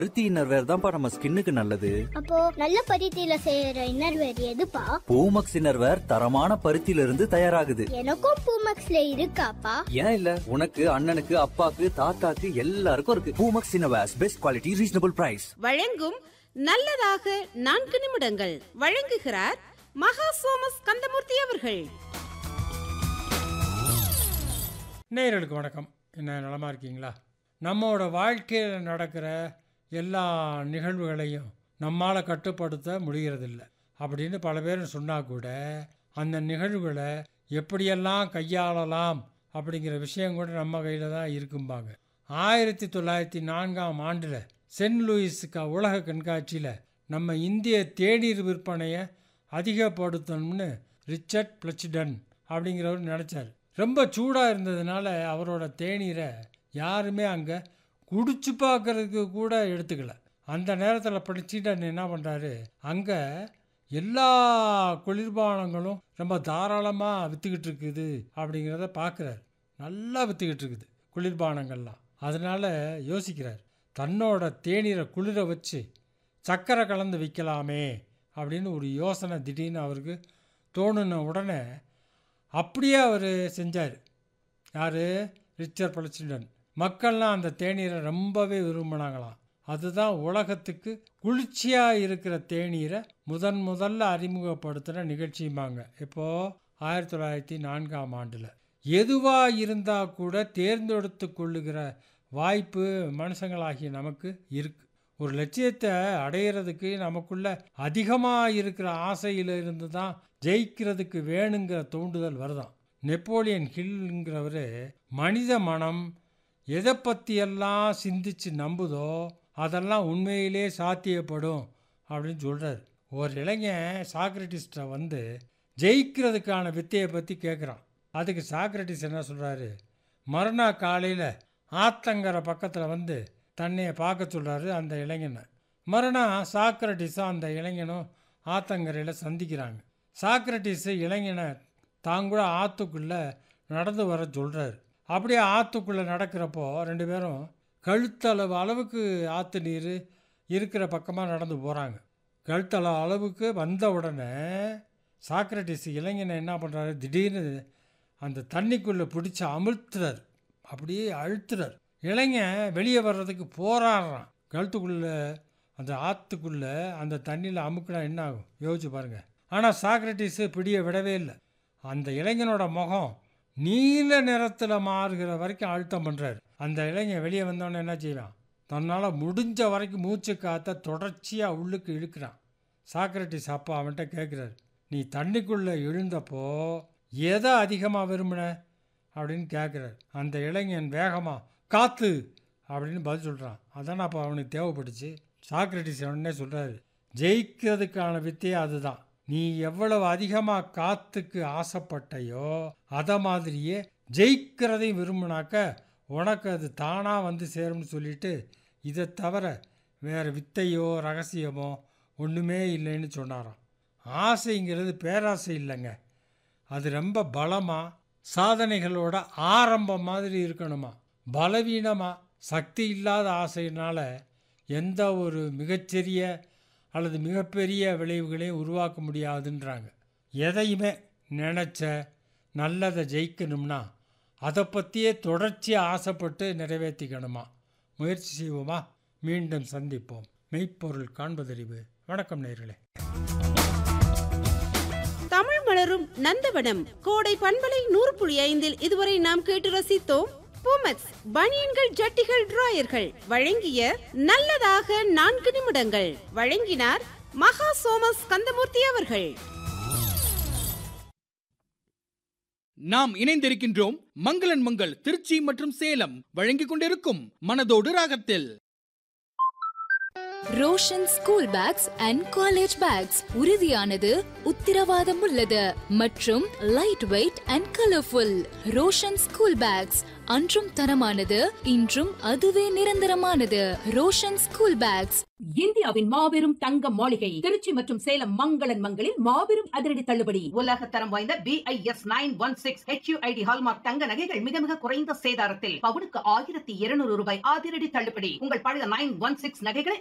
பருத்தி இன்னர்வேர் தான்ப்பா நம்ம ஸ்கின்னுக்கு நல்லது அப்போ நல்ல பருத்தியில செய்யற இன்னர்வேர் எதுப்பா பூமக்ஸ் இன்னர்வேர் தரமான பருத்தியில இருந்து தயாராகுது எனக்கும் பூமக்ஸ்ல இருக்காப்பா ஏன் இல்ல உனக்கு அண்ணனுக்கு அப்பாக்கு தாத்தாக்கு எல்லாருக்கும் இருக்கு Poomex innerwears best quality reasonable price வழங்கும் நல்லதாக நான்கு நிமிடங்கள் வழங்குகிறார் மகா சோமஸ் கந்தமூர்த்தி அவர்கள் நேயர்களுக்கு வணக்கம் என்ன நலமா இருக்கீங்களா நம்மளோட வாழ்க்கையில் நடக்கிற எல்லா நிகழ்வுகளையும் நம்மால் கட்டுப்படுத்த முடிகிறதில்ல அப்படின்னு பல பேர் சொன்னால் கூட அந்த நிகழ்வுகளை எப்படியெல்லாம் கையாளலாம் அப்படிங்கிற விஷயம் கூட நம்ம கையில் தான் இருக்கும்பாங்க ஆயிரத்தி தொள்ளாயிரத்தி நான்காம் ஆண்டில் சென்ட் லூயிஸ் க உலக கண்காட்சியில் நம்ம இந்திய தேநீர் விற்பனையை அதிகப்படுத்தணும்னு ரிச்சர்ட் பிளச்சிடன் அப்படிங்கிறவர் நினச்சார் ரொம்ப சூடாக இருந்ததுனால அவரோட தேநீரை யாருமே அங்கே குடிச்சு பார்க்கறதுக்கு கூட எடுத்துக்கல அந்த நேரத்தில் பிளச்சிடன் என்ன பண்ணுறாரு அங்கே எல்லா குளிர்பானங்களும் ரொம்ப தாராளமாக விற்றுக்கிட்டு இருக்குது அப்படிங்கிறத பார்க்குறாரு நல்லா விற்றுக்கிட்டு இருக்குது குளிர்பானங்கள்லாம் அதனால் யோசிக்கிறார் தன்னோட தேநீரை குளிர வச்சு சர்க்கரை கலந்து விற்கலாமே அப்படின்னு ஒரு யோசனை திடீர்னு அவருக்கு தோணுன உடனே அப்படியே அவர் செஞ்சார் யார் ரிச்சர் பழச்சிடன் மக்கள்லாம் அந்த தேநீரை ரொம்பவே விரும்பினாங்களாம் அதுதான் உலகத்துக்கு குளிர்ச்சியாக இருக்கிற தேநீரை முதன் முதல்ல அறிமுகப்படுத்தின நிகழ்ச்சியுமாங்க இப்போது ஆயிரத்தி தொள்ளாயிரத்தி நான்காம் ஆண்டில் எதுவாக இருந்தால் கூட தேர்ந்தெடுத்து கொள்ளுகிற வாய்ப்பு மனுஷங்களாகிய நமக்கு இருக்கு ஒரு லட்சியத்தை அடையிறதுக்கு நமக்குள்ள அதிகமாக இருக்கிற ஆசையில இருந்து தான் ஜெயிக்கிறதுக்கு வேணுங்கிற தூண்டுதல் வருதாம் நெப்போலியன் ஹில்ங்கிறவர் மனித மனம் எதை பற்றியெல்லாம் சிந்திச்சு நம்புதோ அதெல்லாம் உண்மையிலே சாத்தியப்படும் அப்படின்னு சொல்கிறார் ஒரு இளைஞன் சாக்ரட்டிஸ்ட்டை வந்து ஜெயிக்கிறதுக்கான வித்தையை பற்றி கேட்குறான் அதுக்கு சாக்ரட்டிஸ் என்ன சொல்கிறாரு மறுநாள் காலையில் ஆத்தங்கரை பக்கத்தில் வந்து தன்னையை பார்க்க சொல்கிறாரு அந்த இளைஞனை மறுநாள் சாக்ரட்டிஸும் அந்த இளைஞனும் ஆத்தங்கரையில் சந்திக்கிறாங்க சாக்ரட்டிஸு இளைஞனை தாங்கூட ஆற்றுக்குள்ளே நடந்து வர சொல்கிறாரு அப்படியே ஆற்றுக்குள்ளே நடக்கிறப்போ ரெண்டு பேரும் கழுத்தளவு அளவுக்கு ஆற்று நீர் இருக்கிற பக்கமாக நடந்து போகிறாங்க கழுத்தளவு அளவுக்கு வந்த உடனே சாக்ரட்டிஸ் இளைஞனை என்ன பண்ணுறாரு திடீர்னு அந்த தண்ணிக்குள்ளே பிடிச்சி அமிழ்த்துறார் அப்படியே அழுத்துறார் இளைஞன் வெளியே வர்றதுக்கு போராடுறான் கழுத்துக்குள்ளே அந்த ஆற்றுக்குள்ளே அந்த தண்ணியில் அமுக்குனா என்ன ஆகும் யோசிச்சு பாருங்கள் ஆனால் சாக்ரட்டிஸு பிடிய விடவே இல்லை அந்த இளைஞனோட முகம் நீல நிறத்தில் மாறுகிற வரைக்கும் அழுத்தம் பண்ணுறாரு அந்த இளைஞன் வெளியே வந்தோடனே என்ன செய்வான் தன்னால் முடிஞ்ச வரைக்கும் மூச்சு காற்ற தொடர்ச்சியாக உள்ளுக்கு இழுக்கிறான் சாக்ரட்டிஸ் அப்பா அவன்கிட்ட கேட்குறாரு நீ தண்ணிக்குள்ளே எழுந்தப்போ எதை அதிகமாக விரும்பின அப்படின்னு கேட்குறாரு அந்த இளைஞன் வேகமாக காத்து அப்படின்னு பதில் சொல்கிறான் அதான் அப்போ அவனுக்கு தேவைப்பட்டுச்சு சாக்ரட்டிஸ் உடனே சொல்கிறாரு ஜெயிக்கிறதுக்கான வித்தையே அதுதான் நீ எவ்வளவு அதிகமாக காத்துக்கு ஆசைப்பட்டையோ அதை மாதிரியே ஜெயிக்கிறதையும் விரும்பினாக்க உனக்கு அது தானாக வந்து சேரும்னு சொல்லிட்டு இதை தவிர வேறு வித்தையோ ரகசியமோ ஒன்றுமே இல்லைன்னு சொன்னாராம் ஆசைங்கிறது பேராசை இல்லைங்க அது ரொம்ப பலமாக சாதனைகளோட ஆரம்பம் மாதிரி இருக்கணுமா பலவீனமாக சக்தி இல்லாத ஆசையினால் எந்த ஒரு மிகச்சிறிய அல்லது மிகப்பெரிய விளைவுகளையும் உருவாக்க முடியாதுன்றாங்க எதையுமே நினச்ச நல்லதை ஜெயிக்கணும்னா அதை பற்றியே தொடர்ச்சியாக ஆசைப்பட்டு நிறைவேற்றிக்கணுமா முயற்சி செய்வோமா மீண்டும் சந்திப்போம் மெய்ப்பொருள் காண்பதறிவு வணக்கம் நேர்களே தமிழ் மலரும் நந்தவனம் கோடை பண்பலை நூறு புள்ளி ஐந்தில் இதுவரை நாம் கேட்டு ரசித்தோம் பூமெக்ஸ் பனியன்கள் ஜட்டிகள் டிராயர்கள் வழங்கிய நல்லதாக நான்கு நிமிடங்கள் வழங்கினார் மகா சோமஸ் கந்தமூர்த்தி அவர்கள் நாம் இணைந்திருக்கின்றோம் மங்களன் மங்கள் திருச்சி மற்றும் சேலம் வழங்கிக் கொண்டிருக்கும் மனதோடு ராகத்தில் Roshan school bags and college bags உறுதியானது உத்தரவாதம் உள்ளது மற்றும் light weight and colourful Roshan school bags அன்றும் தரமானது இன்றும் அதுவே நிரந்தரமானது ரோஷன் ஸ்கூல் பேக்ஸ் இந்தியாவின் மாபெரும் தங்க மாளிகை திருச்சி மற்றும் சேலம் மங்களன் மங்களில் மாபெரும் அதிரடி தள்ளுபடி உலக தரம் வாய்ந்த BIS nine one six HUID hallmark தங்க நகைகள் மிக மிக குறைந்த சேதாரத்தில் பவுனுக்கு ஆயிரத்தி இருநூறு ரூபாய் அதிரடி தள்ளுபடி உங்கள் பழைய நைன் ஒன் சிக்ஸ் நகைகளை